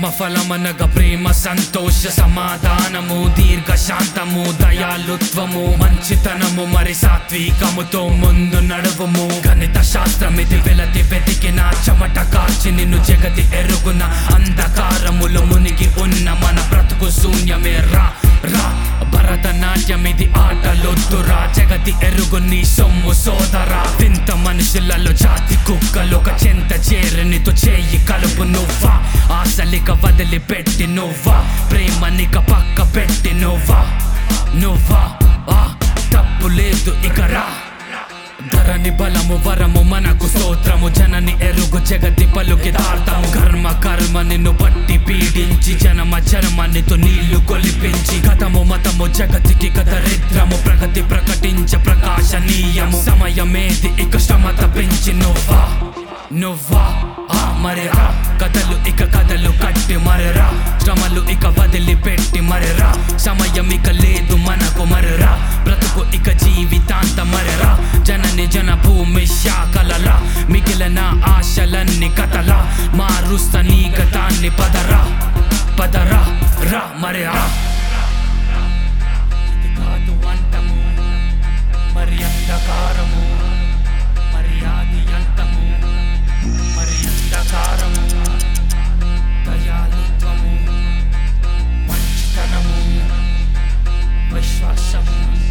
ఆత్మఫలమనగ ప్రేమ సంతోష సమాధానము దీర్ఘ శాంతము దయాలుత్వము మంచితనము మరి సాత్వికముతో ముందు నడువుము గణిత శాస్త్రం ఇది వెలతి వెతికిన చెమట కార్చి నిన్ను జగతి ఎరుగున అంధకారములు మునిగి ఉన్న మన బ్రతుకు శూన్యమే రా రా భరతనాట్యం ఇది ఆటలొద్దురా జగతి ఎరుగు నీ సొమ్ము సోదరా వింత మనుషులలో జాతి కుక్కలు ఒక చెంత చేరనితో చేయి కలుపు నువ్వా ఆశలిక వదిలి పెట్టి నువ్వా ప్రేమనిక పక్క పెట్టి నువ్వా నువ్వా ఆ తప్పు లేదు ఇక రా ధరణి బలము వరము మనకు స్తోత్రము జనని ఎరుగు జగతి పలుకి తార్తము కర్మ కర్మ నిన్ను పట్టి పీడించి జనమ చర్మనితో నీళ్లు కొలిపించి గతము మతము జగతికి దరిద్రము ప్రగతి ప్రకటించ ప్రకాశనీయము సమయమేది ఇక శ్రమ తప్పించి నువ్వా నువ్వా ఆ మరిరా కథలు ఇక కథలు కట్టి మరరా శ్రమలు ఇక వదిలిపెట్టి మరరా సమయం ఇక లేదు మనకు మరరా బ్రతుకు ఇక జీవితాంత మరరా జనని జన భూమి శాఖలలా మిగిలిన ఆశలన్నీ కథలా మారుస్తా నీ గతాన్ని పదరా పదరా రా మరరా ఇది కాదు అంతము మరి అంధకారము మరి ఆది అంతము మరి అంధకారము దయాలుత్వము మంచితనము విశ్వాసము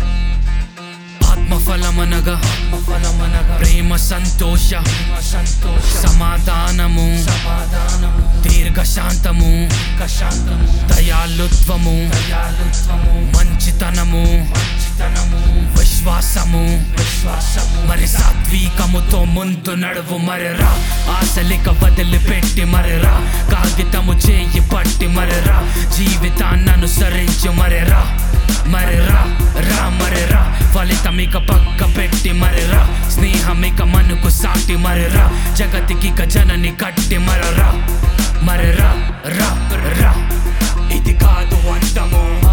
ఆత్మఫలమనగా ఆత్మఫలమనగా ప్రేమ సంతోష సంతోష సమాధానము సమాధానము దీర్ఘ శాంతము శాంతము దయాలుత్వము దయాలుత్వము మంచితనము మంచితనము విశ్వాసము విశ్వాసము మరి సాత్వికముతో ముందు నడువు మరరా ఆశలిక వదిలిపెట్టి మరరా కాగితము చేయి పట్టి మరరా జీవితాన్ని అనుసరించి మరరా మరరా రా మరరా ఫలితమిక పక్క పెట్టి మరరా స్నేహమిక మనకు సాటి మరరా జగతికి జనని కట్టి మరరా మరరా రా రా ఇది కాదు అంతము